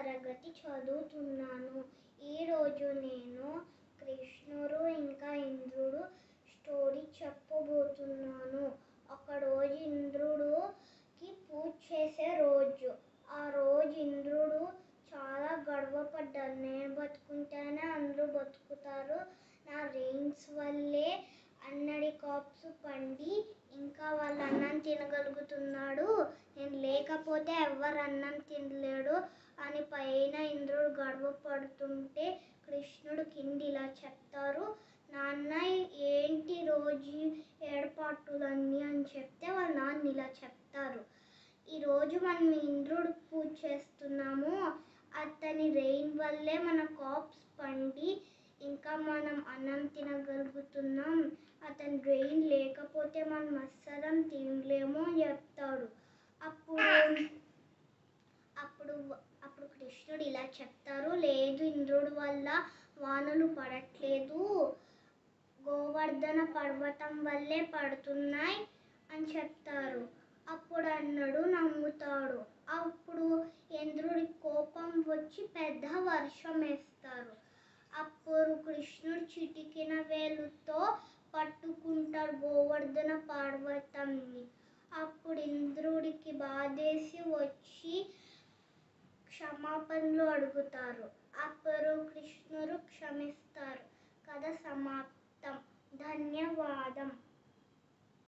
తరగతి చదువుతున్నాను ఈరోజు నేను కృష్ణుడు ఇంకా ఇంద్రుడు స్టోరీ చెప్పబోతున్నాను ఒకరోజు ఇంద్రుడుకి పూజ చేసే రోజు ఆ రోజు ఇంద్రుడు చాలా గర్వపడ్డాడు నేను బతుకుంటేనే అందరూ బతుకుతారు నా రెయిన్స్ వల్లే అన్నడి కాప్స్ పండి ఇంకా వాళ్ళ అన్నం తినగలుగుతున్నాడు నేను లేకపోతే ఎవరు అన్నం తినలేడు అని పైన ఇంద్రుడు గర్వపడుతుంటే కృష్ణుడు కింది ఇలా చెప్తారు నాన్న ఏంటి రోజు ఏర్పాటులన్నీ అని చెప్తే వాళ్ళ నాన్న ఇలా చెప్తారు ఈరోజు మనం ఇంద్రుడు పూజ చేస్తున్నాము అతని రెయిన్ వల్లే మన కాప్స్ పండి ఇంకా మనం అన్నం తినగలుగుతున్నాం అతని రెయిన్ లేకపోతే మనం అస్సలం తినలేము అని చెప్తాడు అప్పుడు అప్పుడు అప్పుడు కృష్ణుడు ఇలా చెప్తారు లేదు ఇంద్రుడి వల్ల వానలు పడట్లేదు గోవర్ధన పర్వతం వల్లే పడుతున్నాయి అని చెప్తారు అప్పుడు అన్నాడు నమ్ముతాడు అప్పుడు ఇంద్రుడి కోపం వచ్చి పెద్ద వర్షం వేస్తారు అప్పుడు కృష్ణుడు చిటికిన వేలుతో పట్టుకుంటాడు గోవర్ధన పర్వతంని అప్పుడు ఇంద్రుడికి బాధేసి వచ్చి క్షమాపణలు అడుగుతారు అప్పుడు కృష్ణుడు క్షమిస్తారు కథ సమాప్తం ధన్యవాదం